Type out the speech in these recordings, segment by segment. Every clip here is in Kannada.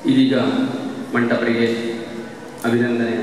ಇದೀಗ ಮಂಟಪರಿಗೆ ಅಭಿನಂದನೆ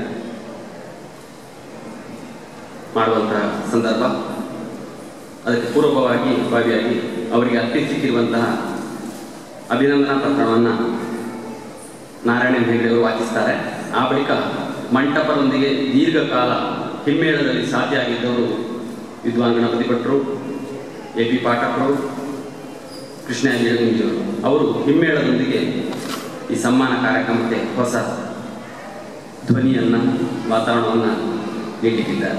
ಮಾಡುವಂತಹ ಸಂದರ್ಭ ಅದಕ್ಕೆ ಪೂರ್ವಕವಾಗಿ ಭಾವಿಯಾಗಿ ಅವರಿಗೆ ಅರ್ಪಿಸಿಕ್ಕಿರುವಂತಹ ಅಭಿನಂದನಾ ಪತ್ರವನ್ನು ನಾರಾಯಣ ಹೆಗಡೆ ಅವರು ವಾಚಿಸ್ತಾರೆ ಆ ಬಳಿಕ ಮಂಟಪದೊಂದಿಗೆ ದೀರ್ಘಕಾಲ ಹಿಮ್ಮೇಳದಲ್ಲಿ ಸಾಧ್ಯ ಆಗಿದ್ದವರು ವಿದ್ವಾನ್ ಗಣಪತಿ ಭಟ್ರು ಎ ಪಿ ಪಾಠಕರು ಕೃಷ್ಣ ಜೀಳಗುಂಜಿಯವರು ಅವರು ಹಿಮ್ಮೇಳದೊಂದಿಗೆ ಈ ಸನ್ಮಾನ ಕಾರ್ಯಕ್ರಮಕ್ಕೆ ಹೊಸ ಧ್ವನಿಯನ್ನು ವಾತಾವರಣವನ್ನು ನೀಡಲಿಕ್ಕಿದ್ದಾರೆ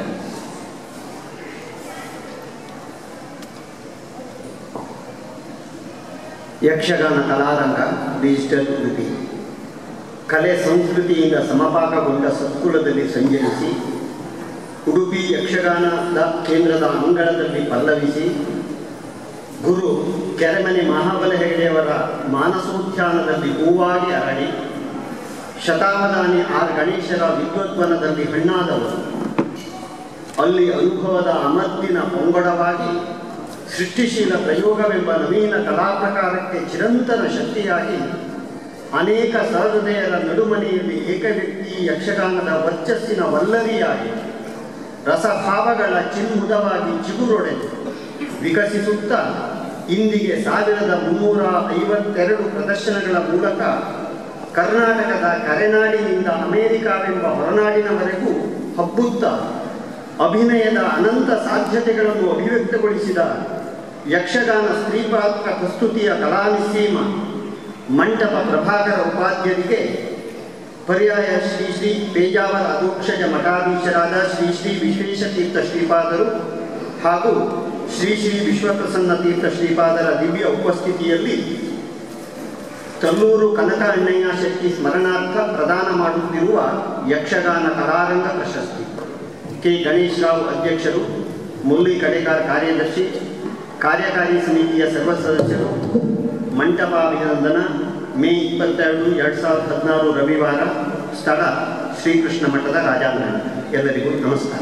ಯಕ್ಷಗಾನ ಕಲಾರಂಗ ಡಿಜಿಟಲ್ ಉಡುಪಿ ಕಲೆ ಸಂಸ್ಕೃತಿಯಿಂದ ಸಮಪಾಕಗೊಂಡ ಸತ್ಕುಲದಲ್ಲಿ ಸಂಚರಿಸಿ ಉಡುಪಿ ಯಕ್ಷಗಾನದ ಕೇಂದ್ರದ ಅಂಗಳದಲ್ಲಿ ಪಲ್ಲವಿಸಿ ಗುರು ಕೆರೆಮನೆ ಮಹಾಬಲ ಹೆಗಡೆಯವರ ಮಾನಸೋದ್ಯಾನದಲ್ಲಿ ಹೂವಾಗಿ ಅರಳಿ ಶತಾವಧಾನಿ ಆರ್ ಗಣೇಶರ ವಿದ್ವದ್ವನದಲ್ಲಿ ಹಣ್ಣಾದವರು ಅಲ್ಲಿ ಅನುಭವದ ಅಮರ್ತಿನ ಪೊಂಗಡವಾಗಿ ಸೃಷ್ಟಿಶೀಲ ಪ್ರಯೋಗವೆಂಬ ನವೀನ ಕಲಾ ಪ್ರಕಾರಕ್ಕೆ ಚಿರಂತನ ಶಕ್ತಿಯಾಗಿ ಅನೇಕ ಸಹೃದಯರ ನಡುಮನೆಯಲ್ಲಿ ಏಕವ್ಯಕ್ತಿ ಯಕ್ಷಗಾನದ ವರ್ಚಸ್ಸಿನ ವಲ್ಲರಿಯಾಗಿ ರಸಭಾವಗಳ ಚಿನ್ಮುದವಾಗಿ ಚಿಗುರೊಡೆದು ವಿಕಸಿಸುತ್ತಾ ಇಂದಿಗೆ ಸಾವಿರದ ಮುನ್ನೂರ ಐವತ್ತೆರಡು ಪ್ರದರ್ಶನಗಳ ಮೂಲಕ ಕರ್ನಾಟಕದ ಕರೆನಾಡಿನಿಂದ ಅಮೆರಿಕಾವೆಂಬ ಹೊರನಾಡಿನವರೆಗೂ ಹಬ್ಬುತ್ತಾ ಅಭಿನಯದ ಅನಂತ ಸಾಧ್ಯತೆಗಳನ್ನು ಅಭಿವ್ಯಕ್ತಗೊಳಿಸಿದ ಯಕ್ಷಗಾನ ಸ್ತ್ರೀಪಾತ್ರ ಪ್ರಸ್ತುತಿಯ ಕಲಾನಿಸೀಮ ಮಂಟಪ ಪ್ರಭಾಕರ ಉಪಾಧ್ಯರಿಗೆ ಪರ್ಯಾಯ ಶ್ರೀ ಶ್ರೀ ಪೇಜಾವರ ಅಧೋಕ್ಷಜ ಮಠಾಧೀಶರಾದ ಶ್ರೀ ಶ್ರೀ ವಿಶ್ವೇಶತೀರ್ಥ ಶ್ರೀಪಾದರು ಹಾಗೂ ಶ್ರೀ ಶ್ರೀ ವಿಶ್ವಪ್ರಸನ್ನ ತೀರ್ಥ ಶ್ರೀಪಾದರ ದಿವ್ಯ ಉಪಸ್ಥಿತಿಯಲ್ಲಿ ಕಲ್ಲೂರು ಕನಕ ಅಣ್ಣಯ್ಯ ಶೆಟ್ಟಿ ಸ್ಮರಣಾರ್ಥ ಪ್ರದಾನ ಮಾಡುತ್ತಿರುವ ಯಕ್ಷಗಾನ ಕಲಾರಂಗ ಪ್ರಶಸ್ತಿ ಕೆ ಗಣೇಶ್ ರಾವ್ ಅಧ್ಯಕ್ಷರು ಮುರಳಿ ಕಡೆಕಾರ್ ಕಾರ್ಯದರ್ಶಿ ಕಾರ್ಯಕಾರಿ ಸಮಿತಿಯ ಸರ್ವ ಸದಸ್ಯರು ಮಂಟಪ ಅಭಿನಂದನ ಮೇ ಇಪ್ಪತ್ತೆರಡು ಎರಡು ಸಾವಿರದ ಹದಿನಾರು ರವಿವಾರ ಸ್ಥಳ ಶ್ರೀಕೃಷ್ಣ ಮಠದ ರಾಜಾಂಗಣ ಎಲ್ಲರಿಗೂ ನಮಸ್ಕಾರ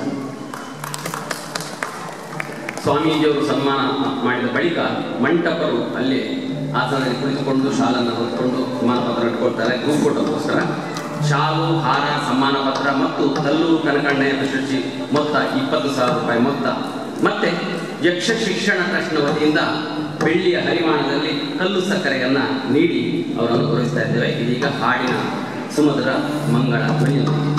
ಸ್ವಾಮೀಜಿಯವರು ಸನ್ಮಾನ ಮಾಡಿದ ಬಳಿಕ ಮಂಟಪರು ಅಲ್ಲಿ ಆಸನದಲ್ಲಿ ಕುಳಿತುಕೊಂಡು ಶಾಲನ್ನು ಹೊತ್ಕೊಂಡು ಸನ್ಮಾನ ಪತ್ರ ಇಟ್ಕೊಳ್ತಾರೆ ಗ್ರೂಪ್ ಫೋಟೋಗೋಸ್ಕರ ಶಾಲು ಹಾರ ಸನ್ಮಾನ ಪತ್ರ ಮತ್ತು ಕಲ್ಲೂರು ಕನಕಣ್ಣಯ್ಯ ಪ್ರಶಸ್ತಿ ಮೊತ್ತ ಇಪ್ಪತ್ತು ಸಾವಿರ ರೂಪಾಯಿ ಮೊತ್ತ ಮತ್ತೆ ಯಕ್ಷ ಶಿಕ್ಷಣ ಟ್ರಸ್ಟ್ನ ವತಿಯಿಂದ ಬೆಳ್ಳಿಯ ಹರಿವಾಣದಲ್ಲಿ ಕಲ್ಲು ಸಕ್ಕರೆಯನ್ನು ನೀಡಿ ಅವರನ್ನು ಗೌರವಿಸ್ತಾ ಇದ್ದೇವೆ ಇದೀಗ ಹಾಡಿನ ಸುಮಧುರ ಮಂಗಳ ಧ್ವನಿಯೊಂದಿಗೆ